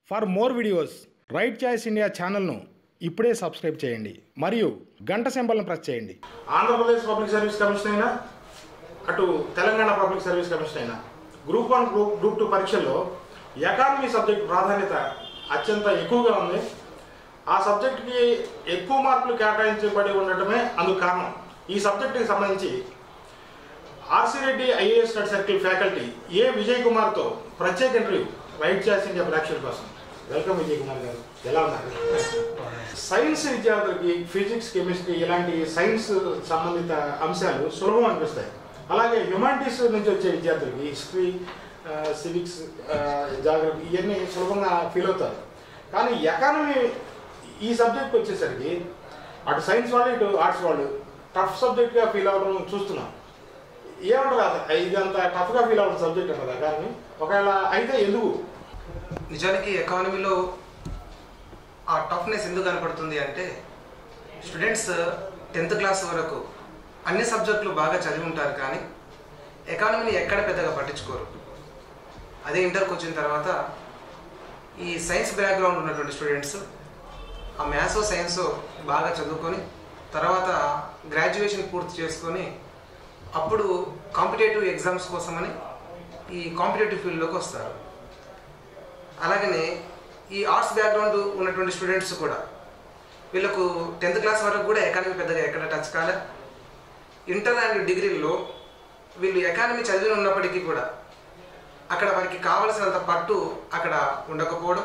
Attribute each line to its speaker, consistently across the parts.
Speaker 1: For more videos right choice India ఛానల్ను ఇప్పుడే subscribe చేయండి మరియు గంట సింబల్ను ప్రెస్ చేయండి ఆంధ్రప్రదేశ్ పబ్లిక్ సర్వీస్ కమిషన్ అయినా అటు తెలంగాణ పబ్లిక్ సర్వీస్ కమిషన్ అయినా group one group group two పరీక్షల్లో ఎకానమీ సబ్జెక్ట్ ప్రాధాన్యత అత్యంత ఎక్కువగా ఉంది ఆ సబ్జెక్ట్కి ఎక్కువ మార్కులు కేటాయించబడి ఉండటమే అందుకు కారణం ఈ సబ్జెక్టుకి సంబంధించి R C Reddy IAS study circle faculty A Vijay కుమార్తో ప్రత్యేక ఇంటర్వ్యూ రైట్ చేసి ఇండియా ప్రేక్షకుల కోసం వెల్కమ్ విజయ్ కుమార్ గారు ఎలా ఉన్నారు సైన్స్ విద్యార్థులకి ఫిజిక్స్ కెమిస్ట్రీ ఇలాంటి సైన్స్ సంబంధిత అంశాలు సులభం అనిపిస్తాయి అలాగే హ్యుమానిటీస్ నుంచి వచ్చే విద్యార్థులకి హిస్టరీ సివిక్స్ జాగ్రఫీ ఇవన్నీ సులభంగా ఫీల్ అవుతారు కానీ ఎకానమీ ఈ సబ్జెక్ట్ వచ్చేసరికి అటు సైన్స్ వాళ్ళు ఇటు ఆర్ట్స్ వాళ్ళు టఫ్ సబ్జెక్ట్గా ఫీల్ అవ్వడం చూస్తున్నాం ఏమంటారు అసలు ఇది అంత టఫ్గా ఫీల్ అవ్వడం సబ్జెక్ట్ అంటారా కానీ ఒకవేళ అయితే ఎందుకు
Speaker 2: నిజానికి ఎకానమీలో ఆ టఫ్నెస్ ఎందుకు కనపడుతుంది అంటే స్టూడెంట్స్ టెన్త్ క్లాస్ వరకు అన్ని సబ్జెక్టులు బాగా చదివి ఉంటారు కానీ ఎకానమీని ఎక్కడ పెద్దగా పట్టించుకోరు అదే ఇంటర్కి వచ్చిన తర్వాత ఈ సైన్స్ బ్యాక్గ్రౌండ్ ఉన్నటువంటి స్టూడెంట్స్ ఆ మ్యాథ్స్ సైన్స్ బాగా చదువుకొని తర్వాత గ్రాడ్యుయేషన్ పూర్తి చేసుకొని అప్పుడు కాంపిటేటివ్ ఎగ్జామ్స్ కోసమని ఈ కాంపిటేటివ్ ఫీల్డ్లోకి వస్తారు అలాగనే ఈ ఆర్ట్స్ బ్యాక్గ్రౌండ్ ఉన్నటువంటి స్టూడెంట్స్ కూడా వీళ్ళకు టెన్త్ క్లాస్ వరకు కూడా ఎకానమీ పెద్దగా ఎక్కడ టచ్ కాలే ఇంటర్ అండ్ డిగ్రీల్లో వీళ్ళు ఎకానమీ చదివి ఉన్నప్పటికీ కూడా అక్కడ వారికి కావలసినంత పట్టు అక్కడ ఉండకపోవడం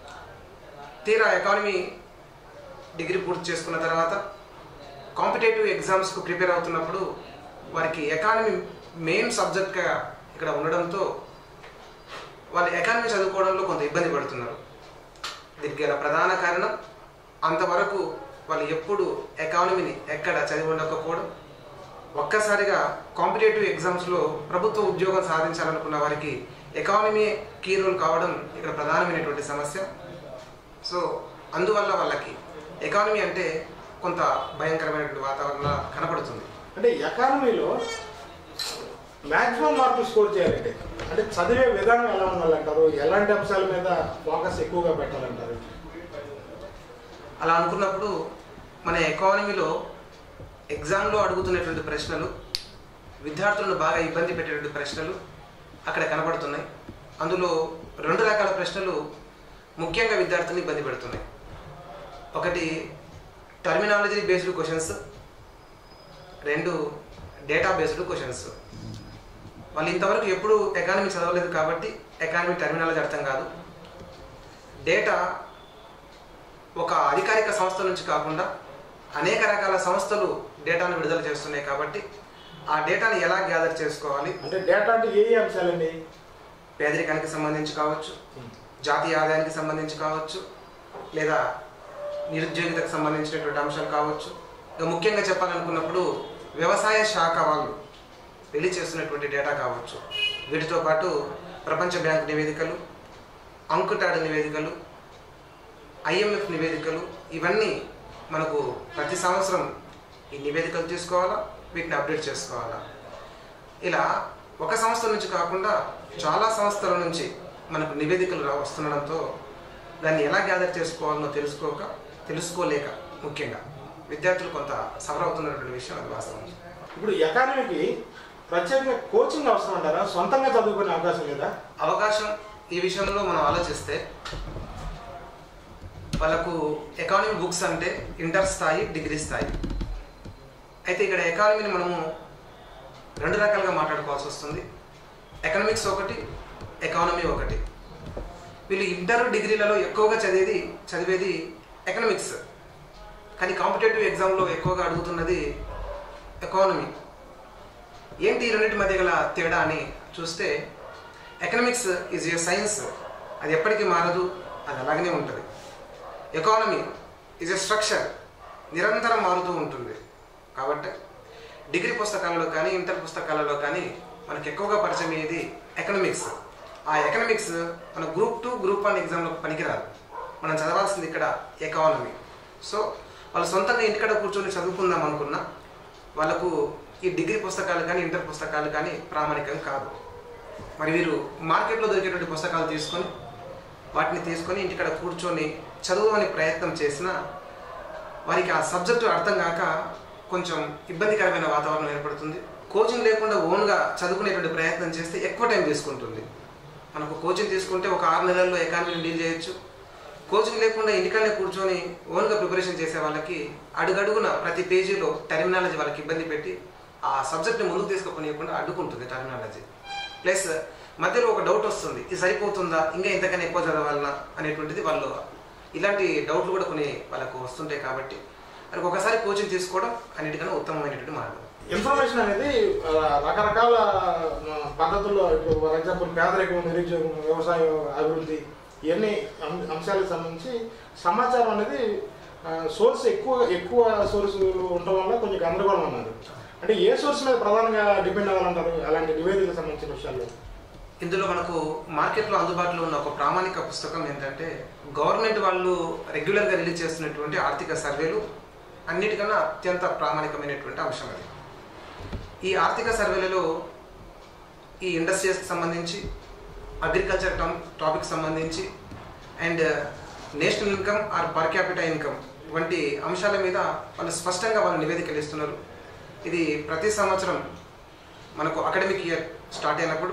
Speaker 2: తీరా ఎకానమీ డిగ్రీ పూర్తి చేసుకున్న తర్వాత కాంపిటేటివ్ ఎగ్జామ్స్కు ప్రిపేర్ అవుతున్నప్పుడు వారికి ఎకానమీ మెయిన్ సబ్జెక్ట్గా ఇక్కడ ఉండడంతో వాళ్ళు ఎకానమీ చదువుకోవడంలో కొంత ఇబ్బంది పడుతున్నారు దీనికి గల ప్రధాన కారణం అంతవరకు వాళ్ళు ఎప్పుడు ఎకానమీని ఎక్కడ చదివి ఉండకపోవడం ఒక్కసారిగా కాంపిటేటివ్ ఎగ్జామ్స్లో ప్రభుత్వ ఉద్యోగం సాధించాలనుకున్న వారికి ఎకానమీ కీ రోల్ కావడం ఇక్కడ ప్రధానమైనటువంటి సమస్య సో అందువల్ల వాళ్ళకి ఎకానమీ అంటే కొంత భయంకరమైనటువంటి వాతావరణం కనపడుతుంది
Speaker 1: అంటే ఎకానమీలో మ్యాక్సిమం మార్కులు స్కోర్ చేయాలంటే అంటే చదివే విధానం ఎలా ఉండాలంటారు ఎలాంటి అంశాల మీద ఫోకస్ ఎక్కువగా పెట్టాలంటారు
Speaker 2: అలా అనుకున్నప్పుడు మన ఎకానమీలో ఎగ్జామ్లో అడుగుతున్నటువంటి ప్రశ్నలు విద్యార్థులను బాగా ఇబ్బంది పెట్టేటువంటి ప్రశ్నలు అక్కడ కనబడుతున్నాయి అందులో రెండు రకాల ప్రశ్నలు ముఖ్యంగా విద్యార్థులను ఇబ్బంది పెడుతున్నాయి ఒకటి టర్మినాలజీ బేస్డ్ క్వశ్చన్స్ రెండు డేటా బేస్డ్ క్వశ్చన్స్ వాళ్ళు ఇంతవరకు ఎప్పుడు ఎకానమీ చదవలేదు కాబట్టి ఎకానమీ టర్మినాలజీ అర్థం కాదు డేటా ఒక అధికారిక సంస్థ నుంచి కాకుండా అనేక రకాల సంస్థలు డేటాను విడుదల చేస్తున్నాయి కాబట్టి ఆ డేటాను ఎలా గ్యాదర్ చేసుకోవాలి
Speaker 1: అంటే డేటా అంటే ఏ ఏ అంశాలండి
Speaker 2: పేదరికానికి సంబంధించి కావచ్చు జాతీయ ఆదాయానికి సంబంధించి కావచ్చు లేదా నిరుద్యోగితకు సంబంధించినటువంటి అంశాలు కావచ్చు ఇక ముఖ్యంగా చెప్పాలనుకున్నప్పుడు వ్యవసాయ శాఖ వాళ్ళు రిలీజ్ చేస్తున్నటువంటి డేటా కావచ్చు వీటితో పాటు ప్రపంచ బ్యాంక్ నివేదికలు అంకుటాడ్ నివేదికలు ఐఎంఎఫ్ నివేదికలు ఇవన్నీ మనకు ప్రతి సంవత్సరం ఈ నివేదికలు తీసుకోవాలా వీటిని అప్డేట్ చేసుకోవాలా ఇలా ఒక సంస్థ నుంచి కాకుండా చాలా సంస్థల నుంచి మనకు నివేదికలు రా- వస్తుండడంతో దాన్ని ఎలా గ్యాదర్ చేసుకోవాలనో తెలుసుకోక తెలుసుకోలేక ముఖ్యంగా విద్యార్థులు కొంత సఫర్ అవుతున్నటువంటి విషయం అది వాస్తవం
Speaker 1: ఇప్పుడు ఎకానమీకి ప్రత్యేకంగా కోచింగ్ అవసరం అంటారా సొంతంగా చదువుకునే అవకాశం లేదా
Speaker 2: అవకాశం ఈ విషయంలో మనం ఆలోచిస్తే వాళ్ళకు ఎకానమీ బుక్స్ అంటే ఇంటర్ స్థాయి డిగ్రీ స్థాయి అయితే ఇక్కడ ఎకానమీని మనము రెండు రకాలుగా మాట్లాడుకోవాల్సి వస్తుంది ఎకనామిక్స్ ఒకటి ఎకానమీ ఒకటి వీళ్ళు ఇంటర్ డిగ్రీలలో ఎక్కువగా చదివేది చదివేది ఎకనామిక్స్ కానీ కాంపిటేటివ్ ఎగ్జామ్లో ఎక్కువగా అడుగుతున్నది ఎకానమీ ఏంటి ఈ రెండింటి మధ్య గల తేడా అని చూస్తే ఎకనామిక్స్ ఈజ్ ఏ సైన్స్ అది ఎప్పటికీ మారదు అది అలాగనే ఉంటుంది ఎకానమీ ఈజ్ ఎ స్ట్రక్చర్ నిరంతరం మారుతూ ఉంటుంది కాబట్టి డిగ్రీ పుస్తకాలలో కానీ ఇంటర్ పుస్తకాలలో కానీ మనకి ఎక్కువగా పరిచయం అయ్యేది ఎకనామిక్స్ ఆ ఎకనామిక్స్ మన గ్రూప్ టూ గ్రూప్ వన్ ఎగ్జామ్లో పనికిరాదు మనం చదవాల్సింది ఇక్కడ ఎకానమీ సో వాళ్ళు సొంతంగా ఇంటికాడ కూర్చొని చదువుకుందాం అనుకున్నా వాళ్ళకు ఈ డిగ్రీ పుస్తకాలు కానీ ఇంటర్ పుస్తకాలు కానీ ప్రామాణికం కాదు మరి వీరు మార్కెట్లో దొరికేటువంటి పుస్తకాలు తీసుకొని వాటిని తీసుకొని ఇంటికాడ కూర్చొని చదువుని ప్రయత్నం చేసినా వారికి ఆ సబ్జెక్టు అర్థం కాక కొంచెం ఇబ్బందికరమైన వాతావరణం ఏర్పడుతుంది కోచింగ్ లేకుండా ఓన్గా చదువుకునేటువంటి ప్రయత్నం చేస్తే ఎక్కువ టైం తీసుకుంటుంది మనకు కోచింగ్ తీసుకుంటే ఒక ఆరు నెలల్లో ఎకానమీని డీల్ చేయొచ్చు కోచింగ్ లేకుండా ఇంటికాడనే కూర్చొని ఓన్గా ప్రిపరేషన్ చేసే వాళ్ళకి అడుగడుగున ప్రతి పేజీలో టెర్మినాలజీ వాళ్ళకి ఇబ్బంది పెట్టి ఆ సబ్జెక్ట్ని ముందుకు తీసుకుపోనీయకుండా అడ్డుకుంటుంది టెర్మినాలజీ ప్లస్ మధ్యలో ఒక డౌట్ వస్తుంది ఇది సరిపోతుందా ఇంకా ఇంతకన్నా ఎక్కువ చదవాలనా అనేటువంటిది వాళ్ళు ఇలాంటి డౌట్లు కూడా కొన్ని వాళ్ళకు వస్తుంటాయి కాబట్టి అది ఒకసారి కోచింగ్ తీసుకోవడం అన్నిటికన్నా ఉత్తమమైనటువంటి మార్గం
Speaker 1: ఇన్ఫర్మేషన్ అనేది ఆ, రకరకాల ఆ, పద్ధతుల్లో ఇప్పుడు ఫర్ ఎగ్జాంపుల్ పేదరికం నిరుద్యోగం వ్యవసాయం అభివృద్ధి ఇవన్నీ అం- అంశాలకు సంబంధించి సమాచారం అనేది సోర్స్ ఎక్కువ ఎక్కువ సోర్స్ ఉండటం వల్ల కొంచెం గందరగోళం అన్నారు అంటే ఏ సోర్స్ మీద ప్రధానంగా డిపెండ్ అవ్వాలంటారు అలాంటి నివేదికలకు సంబంధించిన విషయాల్లో
Speaker 2: ఇందులో మనకు మార్కెట్లో అందుబాటులో ఉన్న ఒక ప్రామాణిక పుస్తకం ఏంటంటే గవర్నమెంట్ వాళ్ళు రెగ్యులర్గా రిలీజ్ చేస్తున్నటువంటి ఆర్థిక సర్వేలు అన్నిటికన్నా అత్యంత ప్రామాణికమైనటువంటి అంశం అది ఈ ఆర్థిక సర్వేలలో ఈ ఇండస్ట్రీస్కి సంబంధించి అగ్రికల్చర్ టమ్ టాపిక్ సంబంధించి and national income or per capita income వంటి అంశాల మీద వాళ్ళు స్పష్టంగా వాళ్ళు నివేదికలు ఇస్తున్నారు ఇది ప్రతి సంవత్సరం మనకు అకాడమిక్ ఇయర్ స్టార్ట్ అయినప్పుడు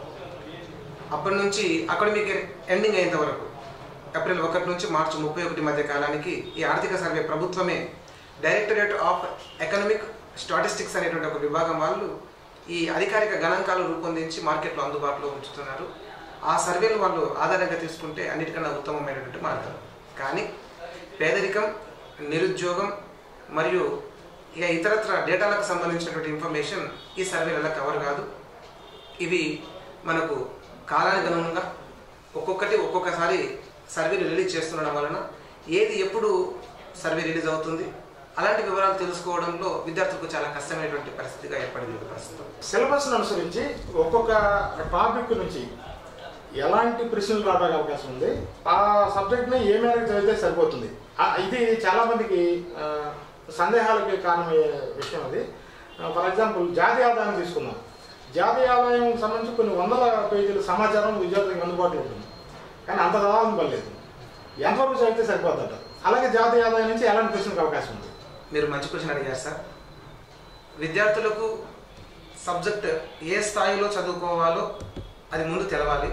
Speaker 2: అప్పటి నుంచి అకాడమిక్ ఇయర్ ఎండింగ్ అయ్యేంత వరకు ఏప్రిల్ ఒకటి నుంచి మార్చి ముప్పై ఒకటి మధ్య కాలానికి ఈ ఆర్థిక సర్వే ప్రభుత్వమే డైరెక్టరేట్ ఆఫ్ ఎకనామిక్ స్టాటిస్టిక్స్ అనేటువంటి ఒక విభాగం వాళ్ళు ఈ అధికారిక గణాంకాలు రూపొందించి మార్కెట్లో అందుబాటులో ఉంచుతున్నారు ఆ సర్వేలు వాళ్ళు ఆధారంగా తీసుకుంటే అన్నిటికన్నా ఉత్తమమైనటువంటి మార్గం కానీ పేదరికం నిరుద్యోగం మరియు ఇక ఇతరత్ర డేటాలకు సంబంధించినటువంటి ఇన్ఫర్మేషన్ ఈ సర్వేలలో కవర్ కాదు ఇవి మనకు కాలానుగుణంగా ఒక్కొక్కటి ఒక్కొక్కసారి సర్వేలు రిలీజ్ చేస్తుండడం వలన ఏది ఎప్పుడు సర్వే రిలీజ్ అవుతుంది అలాంటి వివరాలు తెలుసుకోవడంలో విద్యార్థులకు చాలా కష్టమైనటువంటి పరిస్థితిగా ఏర్పడింది ప్రస్తుతం
Speaker 1: సిలబస్ను అనుసరించి ఒక్కొక్క టాపిక్ నుంచి ఎలాంటి ప్రశ్నలు రావడానికి అవకాశం ఉంది ఆ సబ్జెక్ట్ని ఏ మేరకు చదివితే సరిపోతుంది ఆ, ఇది చాలా మందికి ఆ, సందేహాలకి కారణమయ్యే విషయం అది ఫర్ ఎగ్జాంపుల్ జాతీయ ఆదాయం తీసుకుందాం జాతీయ ఆదాయం సంబంధించి కొన్ని వందల పేజీల సమాచారం విద్యార్థులకు అందుబాటులో ఉంటుంది కానీ అంత చదవాలని పర్లేదు ఎంతవరకు చదివితే సరిపోతుంట అలాగే జాతీయ ఆదాయం నుంచి ఎలాంటి ప్రశ్నలకు అవకాశం ఉంది
Speaker 2: మీరు మంచి క్వశ్చన్ అడిగారు సార్ విద్యార్థులకు సబ్జెక్ట్ ఏ స్థాయిలో చదువుకోవాలో అది ముందు తెలవాలి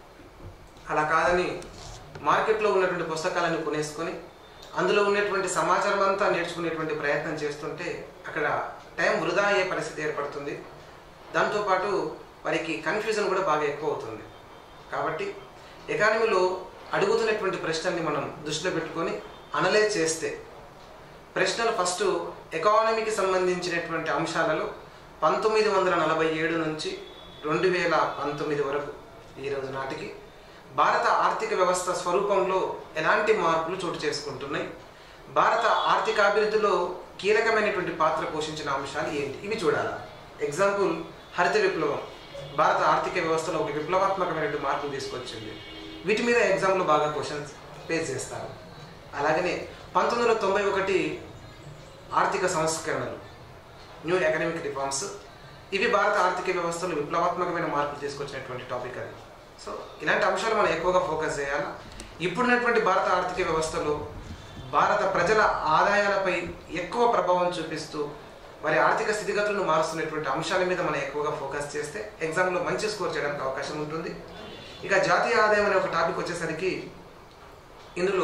Speaker 2: అలా కాదని మార్కెట్లో ఉన్నటువంటి పుస్తకాలను కొనేసుకొని అందులో ఉన్నటువంటి సమాచారం అంతా నేర్చుకునేటువంటి ప్రయత్నం చేస్తుంటే అక్కడ టైం వృధా అయ్యే పరిస్థితి ఏర్పడుతుంది దాంతోపాటు వారికి కన్ఫ్యూజన్ కూడా బాగా ఎక్కువ అవుతుంది కాబట్టి ఎకానమీలో అడుగుతున్నటువంటి ప్రశ్నల్ని మనం దృష్టిలో పెట్టుకొని అనలైజ్ చేస్తే ప్రశ్నలు ఫస్ట్ ఎకానమీకి సంబంధించినటువంటి అంశాలలో పంతొమ్మిది వందల నలభై ఏడు నుంచి రెండు వేల పంతొమ్మిది వరకు ఈ రోజు నాటికి భారత ఆర్థిక వ్యవస్థ స్వరూపంలో ఎలాంటి మార్పులు చోటు చేసుకుంటున్నాయి భారత ఆర్థికాభివృద్ధిలో కీలకమైనటువంటి పాత్ర పోషించిన అంశాలు ఏంటి ఇవి చూడాలి ఎగ్జాంపుల్ హరిత విప్లవం భారత ఆర్థిక వ్యవస్థలో ఒక విప్లవాత్మకమైనటువంటి మార్పులు తీసుకొచ్చింది వీటి మీద ఎగ్జామ్లో బాగా క్వశ్చన్స్ పేస్ చేస్తారు అలాగనే పంతొమ్మిది వందల తొంభై ఒకటి ఆర్థిక సంస్కరణలు న్యూ ఎకనామిక్ రిఫార్మ్స్ ఇవి భారత ఆర్థిక వ్యవస్థలో విప్లవాత్మకమైన మార్పులు తీసుకొచ్చినటువంటి టాపిక్ అది సో ఇలాంటి అంశాలు మనం ఎక్కువగా ఫోకస్ చేయాలి ఇప్పుడున్నటువంటి భారత ఆర్థిక వ్యవస్థలో భారత ప్రజల ఆదాయాలపై ఎక్కువ ప్రభావం చూపిస్తూ వారి ఆర్థిక స్థితిగతులను మారుస్తున్నటువంటి అంశాల మీద మనం ఎక్కువగా ఫోకస్ చేస్తే ఎగ్జామ్లో మంచి స్కోర్ చేయడానికి అవకాశం ఉంటుంది ఇక జాతీయ ఆదాయం అనే ఒక టాపిక్ వచ్చేసరికి ఇందులో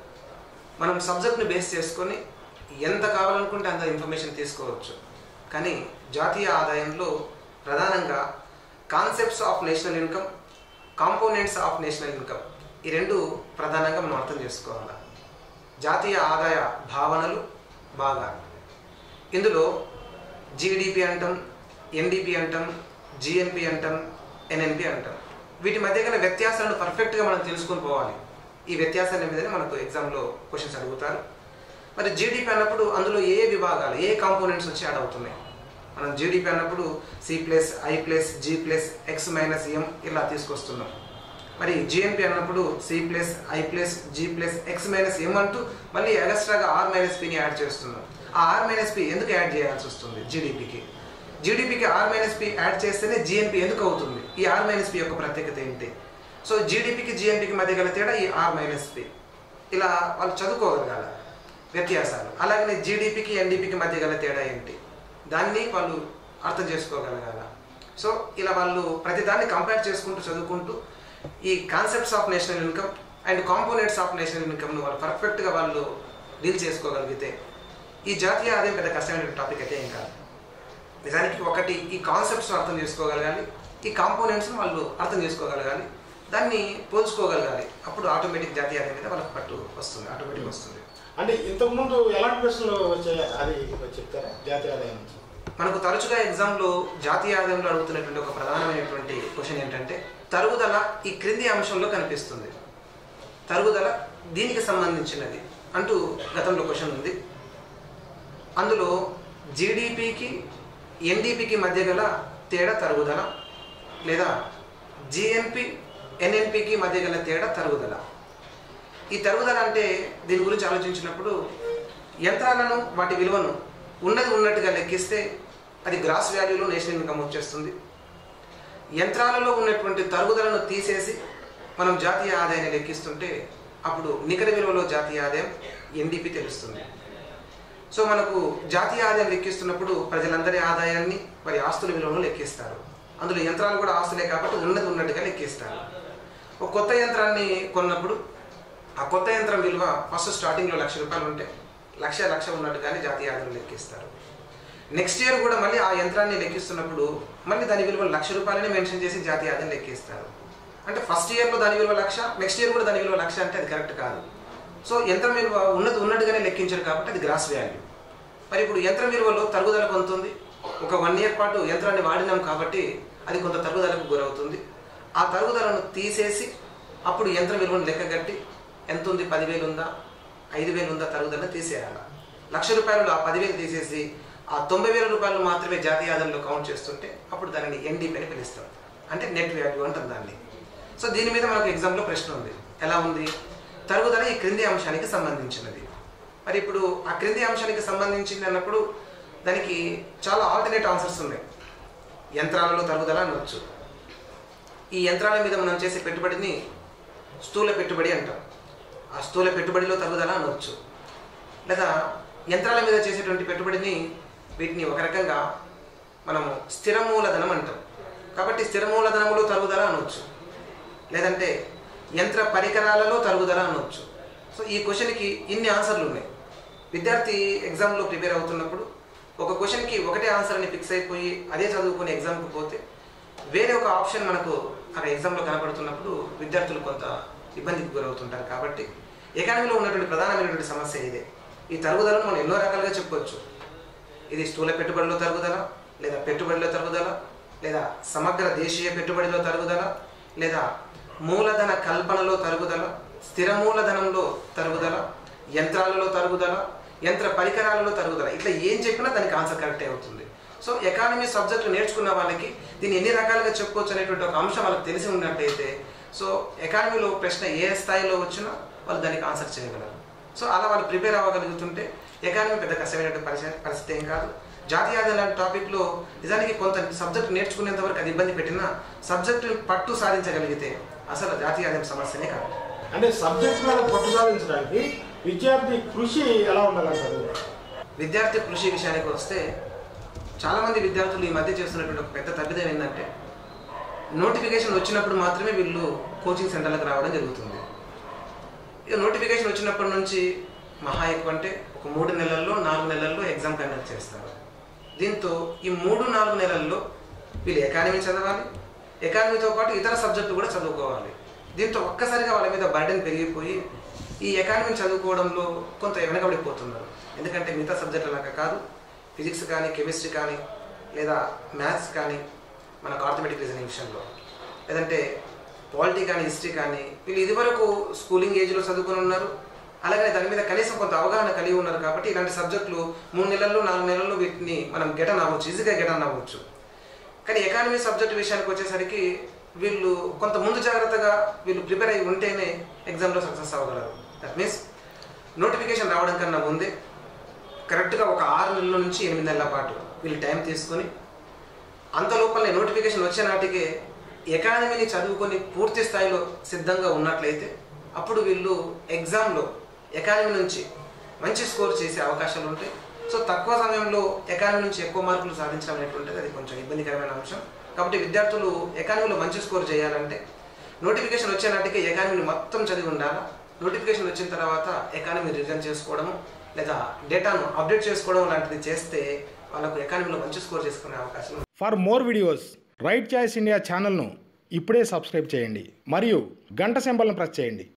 Speaker 2: మనం సబ్జెక్ట్ని బేస్ చేసుకొని ఎంత కావాలనుకుంటే అంత ఇన్ఫర్మేషన్ తీసుకోవచ్చు కానీ జాతీయ ఆదాయంలో ప్రధానంగా concepts of national income components of national income ఈ రెండు ప్రధానంగా మనం అర్థం చేసుకోవాలి జాతీయ ఆదాయ భావనలు బాగా ఇందులో జీడిపి అంటాం ఎన్డిపి అంటాం జిఎన్పి అంటాం ఎన్ఎన్పి అంటాం వీటి మధ్య గల వ్యత్యాసాలను పర్ఫెక్ట్గా మనం తెలుసుకొని పోవాలి ఈ వ్యత్యాసాల మీదనే మనకు ఎగ్జామ్లో క్వశ్చన్స్ అడుగుతారు మరి జీడిపి అన్నప్పుడు అందులో ఏ విభాగాలు ఏ కాంపోనెంట్స్ వచ్చి యాడ్ అవుతున్నాయి మనం జీడిపి అన్నప్పుడు C plus I plus G plus X minus M ఇలా తీసుకొస్తున్నాం మరి జిఎన్పి అన్నప్పుడు C plus I plus G plus X minus M అంటూ మళ్ళీ ఎగస్ట్రాగా ఆర్ మైనస్ పిని యాడ్ చేస్తున్నాం ఆ ఆర్ మైనస్ పి ఎందుకు యాడ్ చేయాల్సి వస్తుంది జీడిపికి జీడిపికి ఆర్ మైనస్ పి యాడ్ చేస్తేనే జిఎన్పి ఎందుకు అవుతుంది ఈ ఆర్ మైనస్ పి యొక్క ప్రత్యేకత ఏంటి సో జీడిపికి జిఎన్పికి మధ్య గల తేడా ఈ ఆర్ మైనస్ పి ఇలా వాళ్ళు చదువుకోగలగాల వ్యత్యాసాలు అలాగనే జీడిపికి ఎన్డీపీకి మధ్య గల తేడా ఏంటి దాన్ని వాళ్ళు అర్థం చేసుకోగలగాల సో ఇలా వాళ్ళు ప్రతిదాన్ని కంపేర్ చేసుకుంటూ చదువుకుంటూ ఈ concepts of national income and components of national ఇన్కమ్ను వాళ్ళు పర్ఫెక్ట్గా వాళ్ళు డీల్ చేసుకోగలిగితే ఈ జాతీయ ఆదాయం పెద్ద కష్టమైన టాపిక్ అయితే ఏం కాదు నిజానికి ఒకటి ఈ కాన్సెప్ట్స్ అర్థం చేసుకోగలగాలి ఈ కాంపోనెంట్స్ వాళ్ళు అర్థం చేసుకోగలగాలి దాన్ని పోల్చుకోగలగాలి అప్పుడు ఆటోమేటిక్ జాతీయ ఆదాయం మీద వాళ్ళకి పట్టు వస్తుంది ఆటోమేటిక్ వస్తుంది
Speaker 1: అంటే ఇంతకుముందు ఎలాంటి ప్రశ్నలు వచ్చాయి అది చెప్తారా జాతీయ ఆదాయం నుంచి
Speaker 2: మనకు తరచుగా ఎగ్జామ్లో జాతీయ ఆదాయంలో అడుగుతున్నటువంటి ఒక ప్రధానమైనటువంటి క్వశ్చన్ ఏంటంటే తరుగుదల ఈ క్రింది అంశంలో కనిపిస్తుంది తరుగుదల దీనికి సంబంధించినది అంటూ గతంలో క్వశ్చన్ ఉంది అందులో జీడిపికి ఎన్డీపీకి మధ్య గల తేడా తరుగుదల లేదా జిఎన్పి ఎన్ఎన్పికి మధ్య గల తేడా తరుగుదల ఈ తరుగుదల అంటే దీని గురించి ఆలోచించినప్పుడు యంత్రాలను వాటి విలువను ఉన్నది ఉన్నట్టుగా లెక్కిస్తే అది గ్రాస్ వాల్యూలో నేషనల్ ఇన్కమ్ వచ్చేస్తుంది యంత్రాలలో ఉన్నటువంటి తరుగుదలను తీసేసి మనం జాతీయ ఆదాయాన్ని లెక్కిస్తుంటే అప్పుడు నికర విలువలో జాతీయ ఆదాయం ఎన్డీపీ తెలుస్తుంది సో మనకు జాతీయ ఆదాయం లెక్కిస్తున్నప్పుడు ప్రజలందరి ఆదాయాన్ని వారి ఆస్తుల విలువను లెక్కిస్తారు అందులో యంత్రాలు కూడా ఆస్తులే కాబట్టి ఉన్నది ఉన్నట్టుగా లెక్కిస్తారు ఒక కొత్త యంత్రాన్ని కొన్నప్పుడు ఆ కొత్త యంత్రం విలువ ఫస్ట్ స్టార్టింగ్లో లక్ష రూపాయలు ఉంటే లక్ష లక్ష ఉన్నట్టుగానే జాతీయ ఆదాయం లెక్కిస్తారు నెక్స్ట్ ఇయర్ కూడా మళ్ళీ ఆ యంత్రాన్ని లెక్కిస్తున్నప్పుడు మళ్ళీ దాని విలువ లక్ష రూపాయలని మెన్షన్ చేసి జాతీయ ఆదాయం లెక్కిస్తారు అంటే ఫస్ట్ ఇయర్లో దాని విలువ లక్ష నెక్స్ట్ ఇయర్ కూడా దాని విలువ లక్ష అంటే అది కరెక్ట్ కాదు సో యంత్రం విలువ ఉన్నది ఉన్నట్టుగానే లెక్కించారు కాబట్టి అది గ్రాస్ వాల్యూ మరి ఇప్పుడు యంత్రం విలువలో తరుగుదల కొంత ఉంది ఒక వన్ ఇయర్ పాటు యంత్రాన్ని వాడినాం కాబట్టి అది కొంత తరుగుదలకు గురవుతుంది ఆ తరుగుదలను తీసేసి అప్పుడు యంత్రం విలువను లెక్కగట్టి ఎంత ఉంది పదివేలు ఉందా ఐదు వేలు ఉందా తరుగుదలను తీసేయాలి లక్ష రూపాయలు ఆ పదివేలు తీసేసి ఆ తొంభై వేల రూపాయలు మాత్రమే జాతీయ ఆదాయంలో కౌంట్ చేస్తుంటే అప్పుడు దానిని ఎన్డీపీ అని పిలుస్తాం అంటే నెట్ వాల్యూ అంటాం దాన్ని సో దీని మీద మనకు ఎగ్జామ్లో ప్రశ్న ఉంది ఎలా ఉంది తరుగుదల ఈ క్రింది అంశానికి సంబంధించినది మరి ఇప్పుడు ఆ క్రింది అంశానికి సంబంధించింది అన్నప్పుడు దానికి చాలా ఆల్టర్నేట్ ఆన్సర్స్ ఉన్నాయి యంత్రాలలో తరుగుదల అనవచ్చు ఈ యంత్రాల మీద మనం చేసే పెట్టుబడిని స్థూల పెట్టుబడి అంటాం ఆ స్థూల పెట్టుబడిలో తరుగుదల అనవచ్చు లేదా యంత్రాల మీద చేసేటువంటి పెట్టుబడిని వీటిని ఒక రకంగా మనము స్థిర మూలధనం అంటాం కాబట్టి స్థిర మూలధనములో తరుగుదల అనవచ్చు లేదంటే యంత్ర పరికరాలలో తరుగుదల అనవచ్చు సో ఈ క్వశ్చన్కి ఇన్ని ఆన్సర్లు ఉన్నాయి విద్యార్థి ఎగ్జామ్లో ప్రిపేర్ అవుతున్నప్పుడు ఒక క్వశ్చన్కి ఒకటే ఆన్సర్ అని ఫిక్స్ అయిపోయి అదే చదువుకుని ఎగ్జామ్కి పోతే వేరే ఒక ఆప్షన్ మనకు అక్కడ ఎగ్జామ్లో కనపడుతున్నప్పుడు విద్యార్థులు కొంత ఇబ్బందికి గురవుతుంటారు కాబట్టి ఎకానమీలో ఉన్నటువంటి ప్రధానమైనటువంటి సమస్య ఇదే ఈ తరుగుదలను మనం ఎన్నో రకాలుగా చెప్పొచ్చు ఇది స్థూల పెట్టుబడిలో తరుగుదల లేదా పెట్టుబడిలో తరుగుదల లేదా సమగ్ర దేశీయ పెట్టుబడిలో తరుగుదల లేదా మూలధన కల్పనలో తరుగుదల స్థిర మూలధనంలో తరుగుదల యంత్రాలలో తరుగుదల యంత్ర పరికరాలలో తరుగుదల ఇట్లా ఏం చెప్పినా దానికి ఆన్సర్ కరెక్టే అవుతుంది సో ఎకానమీ సబ్జెక్టు నేర్చుకున్న వాళ్ళకి దీన్ని ఎన్ని రకాలుగా చెప్పుకోవచ్చు అనేటువంటి ఒక అంశం వాళ్ళకి తెలిసి ఉన్నట్టయితే సో ఎకానమీలో ప్రశ్న ఏ స్థాయిలో వచ్చినా వాళ్ళు దానికి ఆన్సర్ చేయగలరు సో అలా వాళ్ళు ప్రిపేర్ అవ్వగలుగుతుంటే ఎకానమీ పెద్ద కష్టమైనటువంటి పరిస్థితి పరిస్థితి ఏం కాదు జాతీయ ఆదాయం లాంటి టాపిక్లో నిజానికి కొంత సబ్జెక్ట్ నేర్చుకునేంత వరకు అది ఇబ్బంది పెట్టినా సబ్జెక్టు పట్టు సాధించగలిగితే అసలు జాతీయ ఆదాయం సమస్యనే కాదు
Speaker 1: అంటే సబ్జెక్ట్ మీద పట్టు సాధించడానికి విద్యార్థి కృషి ఎలా ఉండాలంటారు
Speaker 2: విద్యార్థి కృషి విషయానికి వస్తే చాలామంది విద్యార్థులు ఈ మధ్య చేస్తున్నటువంటి ఒక పెద్ద తప్పిదం ఏంటంటే నోటిఫికేషన్ వచ్చినప్పుడు మాత్రమే వీళ్ళు కోచింగ్ సెంటర్లకు రావడం జరుగుతుంది ఇక నోటిఫికేషన్ వచ్చినప్పటి నుంచి మహా ఎక్కువ అంటే ఒక మూడు నెలల్లో నాలుగు నెలల్లో ఎగ్జామ్ కండక్ట్ చేస్తారు దీంతో ఈ మూడు నాలుగు నెలల్లో వీళ్ళు ఎకానమీ చదవాలి ఎకానమీతో పాటు ఇతర సబ్జెక్టులు కూడా చదువుకోవాలి దీంతో ఒక్కసారిగా వాళ్ళ మీద బర్డెన్ పెరిగిపోయి ఈ ఎకానమీ చదువుకోవడంలో కొంత వెనకబడిపోతున్నారు ఎందుకంటే మిగతా సబ్జెక్టుల లాగా కాదు ఫిజిక్స్ కానీ కెమిస్ట్రీ కానీ లేదా మ్యాథ్స్ కానీ మనకు ఆర్థమెటిక్ రీజనింగ్ విషయంలో లేదంటే పాలిటీ కానీ హిస్టరీ కానీ వీళ్ళు ఇదివరకు స్కూలింగ్ ఏజ్లో చదువుకొని ఉన్నారు అలాగే దాని మీద కనీసం కొంత అవగాహన కలిగి ఉన్నారు కాబట్టి ఇలాంటి సబ్జెక్టులు మూడు నెలల్లో నాలుగు నెలల్లో వీటిని మనం గెటన్ అవ్వచ్చు ఈజీగా గెటన్ అవ్వచ్చు కానీ ఎకానమీ సబ్జెక్ట్ విషయానికి వచ్చేసరికి వీళ్ళు కొంత ముందు జాగ్రత్తగా వీళ్ళు ప్రిపేర్ అయి ఉంటేనే ఎగ్జామ్లో సక్సెస్ అవ్వగలరు దట్ మీన్స్ నోటిఫికేషన్ రావడం కన్నా ముందే కరెక్ట్గా ఒక ఆరు నెలల నుంచి ఎనిమిది నెలల పాటు వీళ్ళు టైం తీసుకొని అంత లోపలనే నోటిఫికేషన్ వచ్చే నాటికే ఎకానమీని చదువుకొని పూర్తి స్థాయిలో సిద్ధంగా ఉన్నట్లయితే అప్పుడు వీళ్ళు ఎగ్జామ్లో ఎకానమీ నుంచి మంచి స్కోర్ చేసే అవకాశాలు ఉంటాయి సో తక్కువ సమయంలో ఎకానమీ నుంచి ఎక్కువ మార్కులు సాధించడం అనేటువంటిది అది కొంచెం ఇబ్బందికరమైన అంశం కాబట్టి విద్యార్థులు ఎకానమీలో మంచి స్కోర్ చేయాలంటే నోటిఫికేషన్ వచ్చే నాటికి ఎకానమీని మొత్తం చదివి ఉండాలా నోటిఫికేషన్ వచ్చిన తర్వాత ఎకానమీ రిజన్ చేసుకోవడము లేదా డేటాను అప్డేట్ చేసుకోవడం లాంటిది చేస్తే వాళ్ళకు ఎకానమీలో మంచి స్కోర్ చేసుకునే అవకాశం ఉంది.
Speaker 1: For more videos right choice India ఛానల్ను ఇప్పుడే సబ్స్క్రైబ్ చేయండి మరియు గంట సింబల్ను ప్రెస్ చేయండి